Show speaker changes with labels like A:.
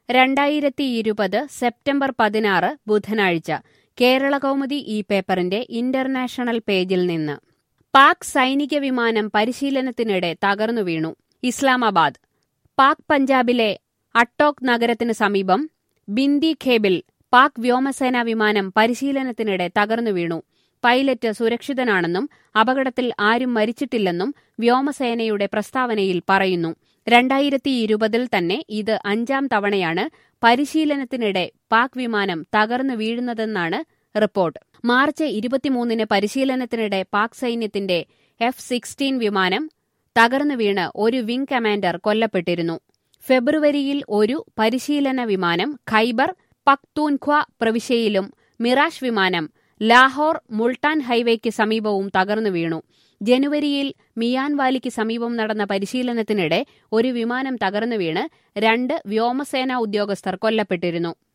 A: രണ്ടായിരത്തി ഇരുപത് സെപ്റ്റംബർ പതിനാറ് ബുധനാഴ്ച കേരള കൗമുദി ഈ പേപ്പറിന്റെ ഇന്റർനാഷണൽ പേജിൽ നിന്ന് പാക് സൈനിക വിമാനം പരിശീലനത്തിനിടെ തകർന്നു വീണു ഇസ്ലാമാബാദ് പാക് പഞ്ചാബിലെ അട്ടോക് നഗരത്തിന് സമീപം ബിന്ദി ഖേബിൽ പാക് വ്യോമസേനാ വിമാനം പരിശീലനത്തിനിടെ തകർന്നു വീണു പൈലറ്റ് സുരക്ഷിതനാണെന്നും അപകടത്തിൽ ആരും മരിച്ചിട്ടില്ലെന്നും വ്യോമസേനയുടെ പ്രസ്താവനയിൽ പറയുന്നു രണ്ടായിരത്തി ഇരുപതിൽ തന്നെ ഇത് അഞ്ചാം തവണയാണ് പരിശീലനത്തിനിടെ പാക് വിമാനം തകർന്നു വീഴുന്നതെന്നാണ് റിപ്പോർട്ട് മാർച്ച് ഇരുപത്തിമൂന്നിന് പരിശീലനത്തിനിടെ പാക് സൈന്യത്തിന്റെ എഫ് സിക്സ്റ്റീൻ വിമാനം തകർന്നു വീണ് ഒരു വിംഗ് കമാൻഡർ കൊല്ലപ്പെട്ടിരുന്നു ഫെബ്രുവരിയിൽ ഒരു പരിശീലന വിമാനം ഖൈബർ പക്തൂൻഖ്വ പ്രവിശ്യയിലും മിറാഷ് വിമാനം ലാഹോർ മുൾട്ടാൻ ഹൈവേക്ക് സമീപവും തകർന്നു വീണു ജനുവരിയിൽ മിയാൻവാലിക്ക് സമീപം നടന്ന പരിശീലനത്തിനിടെ ഒരു വിമാനം തകർന്നു വീണ് രണ്ട് വ്യോമസേനാ ഉദ്യോഗസ്ഥർ കൊല്ലപ്പെട്ടിരുന്നു